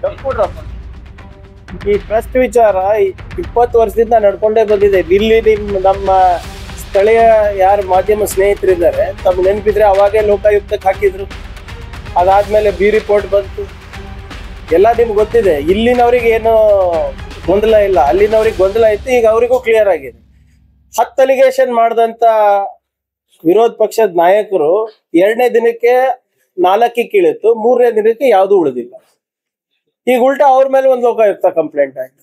ತಕ್ಕೊಡ್ರಪ್ಪ. ಈ ಟ್ರಸ್ಟ್ ವಿಚಾರ ಇಪ್ಪತ್ತು ವರ್ಷದಿಂದ ನಡ್ಕೊಂಡೇ ಬಂದಿದೆ ಇಲ್ಲಿ ನಿಮ್ ನಮ್ಮ ಸ್ಥಳೀಯ ಯಾರು ಮಾಧ್ಯಮ ಸ್ನೇಹಿತರಿದ್ದಾರೆ ತಮ್ಗೆ ನೆನಪಿದ್ರೆ ಅವಾಗೇ ಲೋಕಾಯುಕ್ತಕ್ಕೆ ಹಾಕಿದ್ರು ಅದಾದ್ಮೇಲೆ ಬಿ ರಿಪೋರ್ಟ್ ಬಂತು ಎಲ್ಲ ನಿಮ್ಗೆ ಗೊತ್ತಿದೆ ಇಲ್ಲಿನವ್ರಿಗೆ ಏನು ಗೊಂದಲ ಇಲ್ಲ ಅಲ್ಲಿನವ್ರಿಗೆ ಗೊಂದಲ ಇತ್ತು ಈಗ ಅವರಿಗೂ ಕ್ಲಿಯರ್ ಆಗಿದೆ ಹತ್ತು ಅಲಿಗೇಷನ್ ಮಾಡಿದಂತ ವಿರೋಧ ಪಕ್ಷದ ನಾಯಕರು ಎರಡನೇ ದಿನಕ್ಕೆ ನಾಲ್ಕಿಗೆ ಕೀಳಿತ್ತು ಮೂರನೇ ದಿನಕ್ಕೆ ಯಾವುದು ಉಳಿದಿಲ್ಲ ಈಗ ಉಲ್ಟಾ ಅವ್ರ ಮೇಲೆ ಒಂದು ಲೋಕಾಯುಕ್ತ ಕಂಪ್ಲೇಂಟ್ ಆಯ್ತು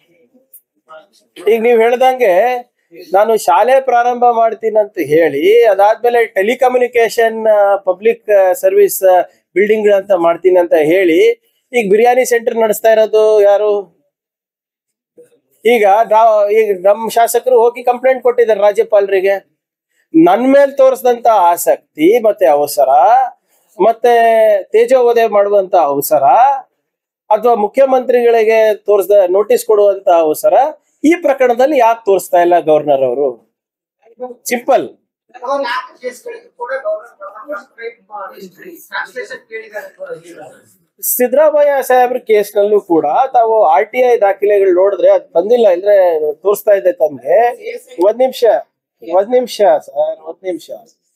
ಈಗ ನೀವು ಹೇಳ್ದಂಗೆ ನಾನು ಶಾಲೆ ಪ್ರಾರಂಭ ಮಾಡ್ತೀನಿ ಅಂತ ಹೇಳಿ ಅದಾದ್ಮೇಲೆ ಟೆಲಿಕಮ್ಯುನಿಕೇಶನ್ ಪಬ್ಲಿಕ್ ಸರ್ವಿಸ್ ಬಿಲ್ಡಿಂಗ್ ಅಂತ ಮಾಡ್ತೀನಿ ಅಂತ ಹೇಳಿ ಈಗ ಬಿರಿಯಾನಿ ಸೆಂಟರ್ ನಡೆಸ್ತಾ ಇರೋದು ಯಾರು ಈಗ ನಾವು ಈಗ ನಮ್ಮ ಶಾಸಕರು ಹೋಗಿ ಕಂಪ್ಲೇಂಟ್ ಕೊಟ್ಟಿದ್ದಾರೆ ರಾಜ್ಯಪಾಲರಿಗೆ ನನ್ ಮೇಲೆ ತೋರಿಸಿದಂತ ಆಸಕ್ತಿ ಮತ್ತೆ ಅವಸರ ಮತ್ತೆ ತೇಜೋವಧೆ ಮಾಡುವಂತ ಅವಸರ ಅಥವಾ ಮುಖ್ಯಮಂತ್ರಿಗಳಿಗೆ ತೋರಿಸ್ದ ನೋಟಿಸ್ ಕೊಡುವಂತ ಅವಸರ ಈ ಪ್ರಕರಣದಲ್ಲಿ ಯಾಕೆ ತೋರಿಸ್ತಾ ಇಲ್ಲ ಗವರ್ನರ್ ಅವರು ಸಿಂಪಲ್ ಸಿದ್ದರಾಮಯ್ಯ ಸಾಹೇಬ್ರ ಕೇಸ್ನಲ್ಲೂ ಕೂಡ ತಾವು ಆರ್ ಟಿ ಐ ದಾಖಲೆಗಳು ನೋಡಿದ್ರೆ ಅದು ತಂದಿಲ್ಲ ಇದ್ರೆ ತೋರಿಸ್ತಾ ಇದೆ ತಮ್ಗೆ ಒಂದ್ ನಿಮಿಷ ಒಂದ್ ನಿಮಿಷ ಸರ್ ಒಂದ್ ನಿಮಿಷ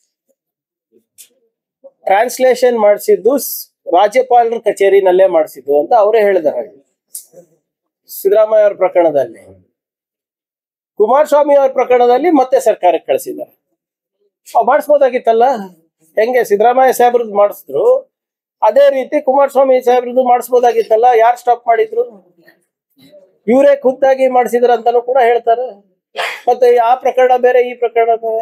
ಟ್ರಾನ್ಸ್ಲೇಷನ್ ಮಾಡಿಸಿದ್ದು ರಾಜ್ಯಪಾಲರ ಕಚೇರಿನಲ್ಲೇ ಮಾಡಿಸಿದ್ದು ಅಂತ ಅವರೇ ಹೇಳಿದಾರೆ ಸಿದ್ದರಾಮಯ್ಯ ಅವ್ರ ಪ್ರಕರಣದಲ್ಲಿ ಕುಮಾರಸ್ವಾಮಿ ಅವ್ರ ಪ್ರಕರಣದಲ್ಲಿ ಮತ್ತೆ ಸರ್ಕಾರಕ್ಕೆ ಕಳಿಸಿದ್ದಾರೆ ಅವ್ ಮಾಡಿಸ್ಬೋದಾಗಿತ್ತಲ್ಲ ಹೆಂಗೆ ಸಿದ್ದರಾಮಯ್ಯ ಸಾಹೇಬ್ರದ್ದು ಮಾಡಿಸಿದ್ರು ಅದೇ ರೀತಿ ಕುಮಾರಸ್ವಾಮಿ ಸಾಹೇಬ್ರದ್ದು ಮಾಡಿಸ್ಬೋದಾಗಿತ್ತಲ್ಲ ಯಾರು ಸ್ಟಾಪ್ ಮಾಡಿದ್ರು ಇವರೇ ಖುದ್ದಾಗಿ ಮಾಡಿಸಿದ್ರ ಅಂತಾನು ಕೂಡ ಹೇಳ್ತಾರೆ ಮತ್ತೆ ಆ ಪ್ರಕರಣ ಬೇರೆ ಈ ಪ್ರಕರಣ ಬೇರೆ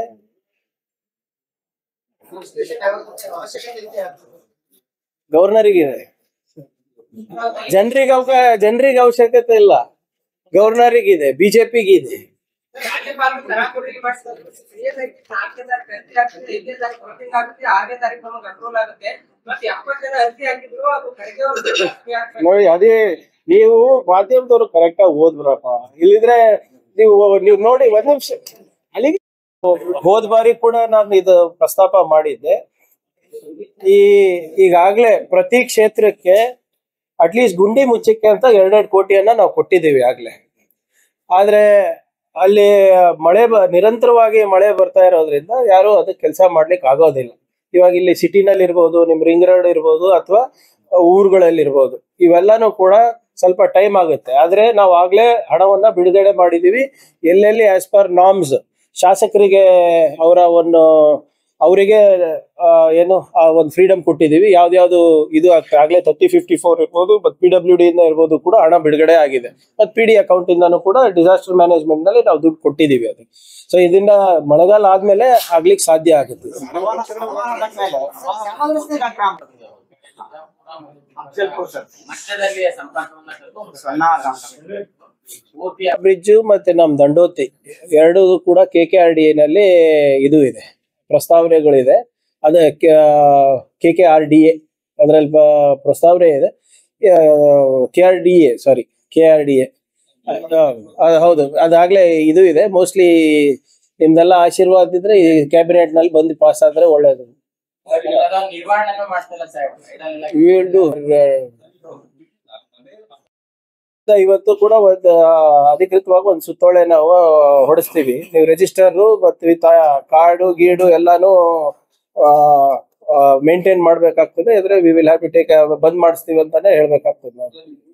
ಗವರ್ನರಿಗಿದೆ ಜನರಿಗೆ ಅವಕ ಜನರಿಗೆ ಅವಶ್ಯಕತೆ ಇಲ್ಲ ಗವರ್ನರಿಗಿದೆ ಬಿಜೆಪಿಗಿದೆ ರಾಜ್ಯಪಾಲರು ತರಾತುರಿಲಿ ಮಾಡ್ತಾರೆ. ಏನಾಯ್ತು? ನಾಲ್ಕನೇ ತಾರೀಕು ಅರ್ಜಿ ಹಾಕ್ತಿದ್ರೆ ಐದನೇ ತಾರೀಕು voting ಆಗುತ್ತೆ, ಆರನೇ ತಾರೀಕು ನಮಗೆ control ಆಗುತ್ತೆ. ಮತ್ತೆ ಎಪ್ಪತ್ತು ಜನ ಅರ್ಜಿ ಹಾಕಿದ್ರು ಅದು ಕಡೆಗೆ ಒಂದು ಅರ್ಜಿ ಹಾಕ್ಬೇಕು. ನೋಡಿ ಅದೇ ನೀವು ಮಾಧ್ಯಮದವರು ಕರೆಕ್ಟ್ ಆಗಿ ಓದ್ಬಿಡಪ್ಪ ಇಲ್ಲಿದ್ರೆ ನೀವು ನೀವು ನೋಡಿ ಒಂದ್ ನಿಮಿಷ ಅಲ್ಲಿಗೆ ಹೋದ್ ಬಾರಿ ಕೂಡ ನಾನು ಇದು ಪ್ರಸ್ತಾಪ ಮಾಡಿದ್ದೆ ಈ ಈಗಾಗ್ಲೇ ಪ್ರತಿ ಕ್ಷೇತ್ರಕ್ಕೆ ಅಟ್ಲೀಸ್ಟ್ ಗುಂಡಿ ಮುಚ್ಚಕ್ಕೆ ಅಂತ ಎರಡೆರಡು ಕೋಟಿಯನ್ನ ನಾವು ಕೊಟ್ಟಿದ್ದೀವಿ ಆಗ್ಲೇ ಆದ್ರೆ ಅಲ್ಲಿ ಮಳೆ ಬ- ನಿರಂತರವಾಗಿ ಮಳೆ ಬರ್ತಾ ಇರೋದ್ರಿಂದ ಯಾರು ಅದಕ್ಕೆ ಕೆಲಸ ಮಾಡ್ಲಿಕ್ಕೆ ಆಗೋದಿಲ್ಲ ಇವಾಗ ಇಲ್ಲಿ ಸಿಟಿನಲ್ಲಿ ಇರ್ಬೋದು ನಿಮ್ ರಿಂಗ್ ರೋಡ್ ಇರ್ಬೋದು ಅಥವಾ ಊರುಗಳಲ್ಲಿ ಇರ್ಬೋದು ಇವೆಲ್ಲಾನು ಕೂಡ ಸ್ವಲ್ಪ ಟೈಮ್ ಆಗುತ್ತೆ ಆದ್ರೆ ನಾವು ಆಗ್ಲೇ ಹಣವನ್ನ ಬಿಡುಗಡೆ ಮಾಡಿದೀವಿ ಎಲ್ಲೆಲ್ಲಿ ಆಸ್ ಪರ್ ನಾರ್ಮ್ಸ್ ಶಾಸಕರಿಗೆ ಅವರ ಒಂದು ಅವರಿಗೆ ಏನು ಆ ಒಂದು ಫ್ರೀಡಮ್ ಕೊಟ್ಟಿದೀವಿ ಯಾವ್ದ್ಯಾವ್ದು ಇದು ಆಗ್ತದೆ ಆಗ್ಲೇ ತರ್ಟಿ ಫಿಫ್ಟಿ ಫೋರ್ ಇರ್ಬೋದು ಮತ್ತು ಪಿ ಡಬ್ಲ್ಯೂ ಡಿ ಇಂದ ಇರ್ಬೋದು ಕೂಡ ಹಣ ಬಿಡುಗಡೆ ಆಗಿದೆ ಮತ್ತು ಪಿ ಡಿ ಅಕೌಂಟ್ ಇಂದಾನು ಕೂಡ ಡಿಸಾಸ್ಟರ್ ಮ್ಯಾನೇಜ್ಮೆಂಟ್ ನಲ್ಲಿ ನಾವು ದುಡ್ಡು ಕೊಟ್ಟಿದೀವಿ ಅದಕ್ಕೆ ಸೊ ಇದರಿಂದ ಮಳೆಗಾಲ ಆದ್ಮೇಲೆ ಆಗ್ಲಿಕ್ಕೆ ಸಾಧ್ಯ ಆಗುತ್ತೆ ಮಟ್ಟದಲ್ಲಿ ಸಂಪರ್ಕವನ್ನ ಪೂರ್ತಿ ಬ್ರಿಡ್ಜ್ ಮತ್ತೆ ನಮ್ ದಂಡೋತಿ ಎರಡು ಕೂಡ ಕೆ ಕೆ ಆರ್ ಡಿ ನಲ್ಲಿ ಇದು ಇದೆ ಪ್ರಸ್ತಾವನೆಗಳಿದೆ ಅದು K K R D A ಅದ್ರಲ್ಲಿ ಬ- ಪ್ರಸ್ತಾವನೆ ಇದೆ K R D A sorry K R D A ಹೌದು ಅದಾಗ್ಲೇ ಇದು ಇದೆ ಮೋಸ್ಟ್ಲಿ ನಿಮ್ದೆಲ್ಲ ಆಶೀರ್ವಾದ ಇದ್ರೆ ಈ ಕ್ಯಾಬಿನೆಟ್ ನಲ್ಲಿ ಬಂದು ಪಾಸ್ ಆದ್ರೆ ಒಳ್ಳೇದು ಅದೊಂದು ನಿರ್ವಹಣೆನೂ ಮಾಡ್ತಿಲ್ಲ ಸರ್ ಇದೆಲ್ಲ We will do. ಇವತ್ತು ಕೂಡ ಒಂದು ಅಧಿಕೃತವಾಗಿ ಒಂದು ಸುತ್ತೋಲೆ ನಾವು ಹೊಡಿಸ್ತೀವಿ ನೀವು ರಿಜಿಸ್ಟರ್ ಮತ್ತು ವಿತ್ ಕಾರ್ಡು ಗೀಡು ಎಲ್ಲಾನು ಮೇಂಟೈನ್ ಮಾಡ್ಬೇಕಾಗ್ತದೆ ಇದ್ರೆ we will have to take ಬಂದ್ ಮಾಡಿಸ್ತೀವಿ ಅಂತಾನೆ ಹೇಳ್ಬೇಕಾಗ್ತದೆ ನಾವು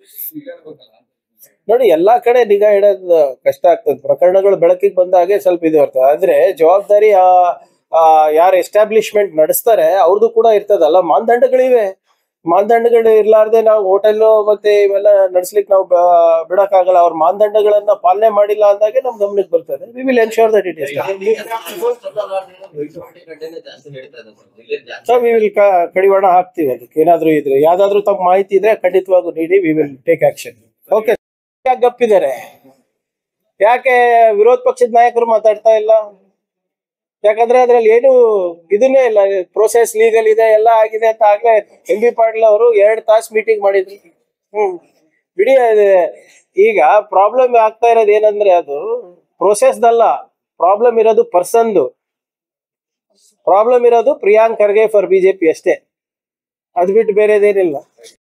ನೋಡಿ ಎಲ್ಲಾ ಕಡೆ ನಿಗಾ ಇಡೋದು ಕಷ್ಟ ಆಗ್ತದೆ ಪ್ರಕರಣಗಳು ಬೆಳಕಿಗೆ ಬಂದಾಗೆ ಸ್ವಲ್ಪ ಇದು ಇರ್ತದೆ ಆದ್ರೆ ಜವಾಬ್ದಾರಿ ಆ ಯಾರು ಎಸ್ಟಾಬ್ಲಿಷ್ಮೆಂಟ್ ನಡೆಸ್ತಾರೆ ಅವ್ರದ್ದು ಕೂಡ ಇರ್ತದಲ್ಲ ಮಾನದಂಡಗಳಿವೆ ಮಾನದಂಡಗಳು ಇರ್ಲಾರ್ದೆ ನಾವು ಹೋಟೆಲ್ ಮತ್ತೆ ಇವೆಲ್ಲ ನಡ್ಸ್ಲಿಕ್ಕೆ ನಾವು ಬ- ಬಿಡಕ್ಕಾಗಲ್ಲ ಅವ್ರ ಮಾನದಂಡಗಳನ್ನ ಪಾಲನೆ ಮಾಡಿಲ್ಲ ಅಂದಾಗೆ ನಮ್ ಗಮನಕ್ಕೆ ಬರ್ತದೆ we will ensure that it is so we will ಕಡಿವಾಣ ಹಾಕ್ತೀವಿ ಅದಕ್ಕೆ ಏನಾದ್ರೂ ಇದ್ರೆ ಯಾವ್ದಾದ್ರು ತಮ್ಮ ಮಾಹಿತಿ ಇದ್ರೆ ಖಂಡಿತವಾಗೂ ನೀಡಿ we will take action okay ಯಾಕೆ ಗಪ್ಪಿದ್ದಾರೆ ಯಾಕೆ ವಿರೋಧ ಪಕ್ಷದ ನಾಯಕರು ಮಾತಾಡ್ತಾ ಇಲ್ಲ ಯಾಕಂದ್ರೆ ಅದ್ರಲ್ಲಿ ಏನು ಇದನ್ನೇ ಇಲ್ಲ ಪ್ರೋಸೆಸ್ ಲೀಗಲ್ ಇದೆ ಎಲ್ಲ ಆಗಿದೆ ಅಂತ ಆಗ್ಲೇ ಎಂ ಬಿ ಪಾಟೀಲ್ ಅವರು ಎರಡ್ ತಾಸು ಮೀಟಿಂಗ್ ಮಾಡಿದ್ರು ಹ್ಮ್ ಬಿಡಿ ಅದು ಈಗ ಪ್ರಾಬ್ಲಮ್ ಆಗ್ತಾ ಇರೋದು ಏನಂದ್ರೆ ಅದು ಪ್ರೋಸೆಸ್ದಲ್ಲ ಪ್ರಾಬ್ಲಮ್ ಇರೋದು ಪರ್ಸನ್ದು ಪ್ರಾಬ್ಲಮ್ ಇರೋದು ಪ್ರಿಯಾಂಕ್ ಖರ್ಗೆ ಫಾರ್ ಬಿಜೆಪಿ ಅಷ್ಟೇ ಅದ್ ಬಿಟ್ಟು ಬೇರೆದೇನಿಲ್ಲ